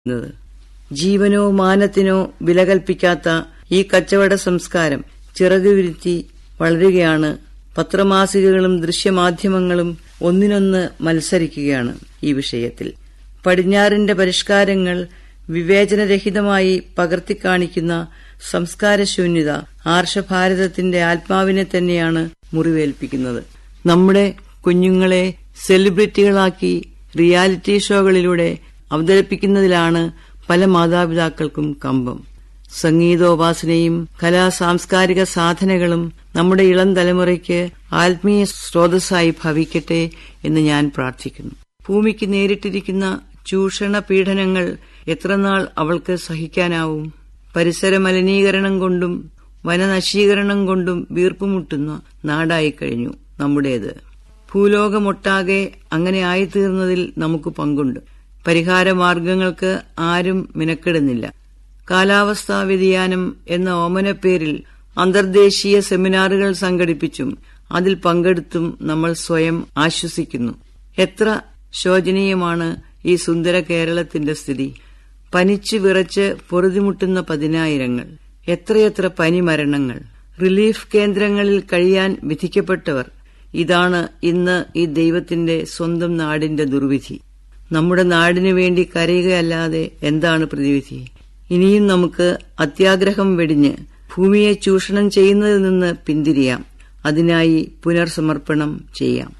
ത് ജീവനോ മാനത്തിനോ വില കൽപ്പിക്കാത്ത ഈ കച്ചവട സംസ്കാരം ചിറകുവിരുത്തി വളരുകയാണ് പത്രമാസികകളും ദൃശ്യമാധ്യമങ്ങളും ഒന്നിനൊന്ന് മത്സരിക്കുകയാണ് ഈ വിഷയത്തിൽ പടിഞ്ഞാറിന്റെ പരിഷ്കാരങ്ങൾ വിവേചനരഹിതമായി പകർത്തിക്കാണിക്കുന്ന സംസ്കാരശൂന്യത ആർഷഭാരതത്തിന്റെ ആത്മാവിനെ തന്നെയാണ് മുറിവേൽപ്പിക്കുന്നത് നമ്മുടെ കുഞ്ഞുങ്ങളെ സെലിബ്രിറ്റികളാക്കി റിയാലിറ്റി ഷോകളിലൂടെ അവതരിപ്പിക്കുന്നതിലാണ് പല മാതാപിതാക്കൾക്കും കമ്പം സംഗീതോപാസനയും കലാ സാംസ്കാരിക സാധനകളും നമ്മുടെ ഇളം തലമുറയ്ക്ക് ആത്മീയ സ്രോതസ്സായി ഭവിക്കട്ടെ എന്ന് ഞാൻ പ്രാർത്ഥിക്കുന്നു ഭൂമിക്ക് നേരിട്ടിരിക്കുന്ന ചൂഷണ പീഡനങ്ങൾ എത്രനാൾ അവൾക്ക് സഹിക്കാനാവും പരിസര മലിനീകരണം കൊണ്ടും വനനശീകരണം കൊണ്ടും വീർപ്പുമുട്ടുന്ന നാടായി കഴിഞ്ഞു നമ്മുടേത് ഭൂലോകമൊട്ടാകെ അങ്ങനെ ആയിത്തീർന്നതിൽ നമുക്ക് പങ്കുണ്ട് പരിഹാരമാർഗങ്ങൾക്ക് ആരും മിനക്കെടുന്നില്ല കാലാവസ്ഥാ വ്യതിയാനം എന്ന ഓമനപ്പേരിൽ അന്തർദേശീയ സെമിനാറുകൾ സംഘടിപ്പിച്ചും അതിൽ പങ്കെടുത്തും നമ്മൾ സ്വയം ആശ്വസിക്കുന്നു എത്ര ശോചനീയമാണ് ഈ സുന്ദര കേരളത്തിന്റെ സ്ഥിതി പനിച്ചു വിറച്ച് പൊറുതിമുട്ടുന്ന പതിനായിരങ്ങൾ എത്രയെത്ര പനിമരണങ്ങൾ റിലീഫ് കേന്ദ്രങ്ങളിൽ കഴിയാൻ വിധിക്കപ്പെട്ടവർ ഇതാണ് ഇന്ന് ഈ ദൈവത്തിന്റെ സ്വന്തം നാടിന്റെ ദുർവിധി നമ്മുടെ നാടിനു വേണ്ടി കരയുകയല്ലാതെ എന്താണ് പ്രതിവിധി ഇനിയും നമുക്ക് അത്യാഗ്രഹം വെടിഞ്ഞ് ഭൂമിയെ ചൂഷണം ചെയ്യുന്നതിൽ നിന്ന് പിന്തിരിയാം അതിനായി പുനർസമർപ്പണം ചെയ്യാം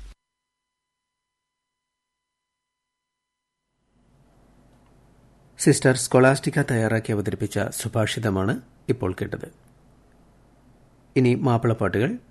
സിസ്റ്റർ സ്കൊളാസ്റ്റിക്ക തയ്യാറാക്കി അവതരിപ്പിച്ച സുഭാഷിതമാണ് ഇപ്പോൾ കേട്ടത് ഇനി മാപ്പിളപ്പാട്ടുകൾ